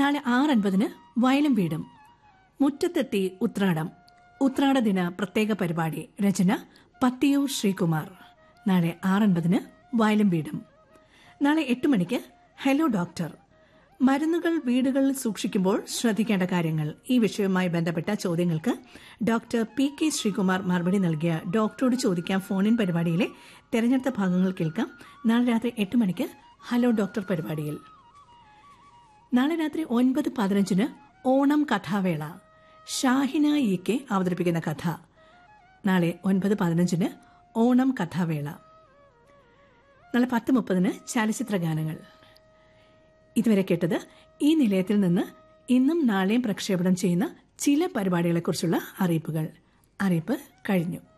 നാളെ ആറ് അൻപതിന് വയലും വീടും മുറ്റത്തെത്തി ഉത്രാടം ഉത്രാട ദിന പ്രത്യേക പരിപാടി രചന പത്തിയൂർ ശ്രീകുമാർ നാളെ ആറ് അൻപതിന് വയലും വീടും നാളെ എട്ട് മണിക്ക് ഹലോ ഡോക്ടർ മരുന്നുകൾ വീടുകളിൽ സൂക്ഷിക്കുമ്പോൾ ശ്രദ്ധിക്കേണ്ട കാര്യങ്ങൾ ഈ വിഷയവുമായി ബന്ധപ്പെട്ട ചോദ്യങ്ങൾക്ക് ഡോക്ടർ പി കെ ശ്രീകുമാർ മറുപടി നൽകിയ ഡോക്ടറോട് ചോദിക്കാം ഫോണിൻ പരിപാടിയിലെ തെരഞ്ഞെടുത്ത ഭാഗങ്ങൾ കേൾക്കാം നാളെ രാത്രി എട്ട് മണിക്ക് ഹലോ ഡോക്ടർ പരിപാടിയിൽ നാളെ രാത്രി ഒൻപത് പതിനഞ്ചിന് ഓണം കഥാവേള ഷാഹിന ഇ കെ അവതരിപ്പിക്കുന്ന കഥ നാളെ ഒൻപത് പതിനഞ്ചിന് ഓണം കഥാവേള നാളെ പത്ത് മുപ്പതിന് ചലച്ചിത്ര ഗാനങ്ങൾ ഇതുവരെ കേട്ടത് ഈ നിലയത്തിൽ നിന്ന് ഇന്നും നാളെയും പ്രക്ഷേപണം ചെയ്യുന്ന ചില പരിപാടികളെക്കുറിച്ചുള്ള അറിയിപ്പുകൾ അറിയിപ്പ് കഴിഞ്ഞു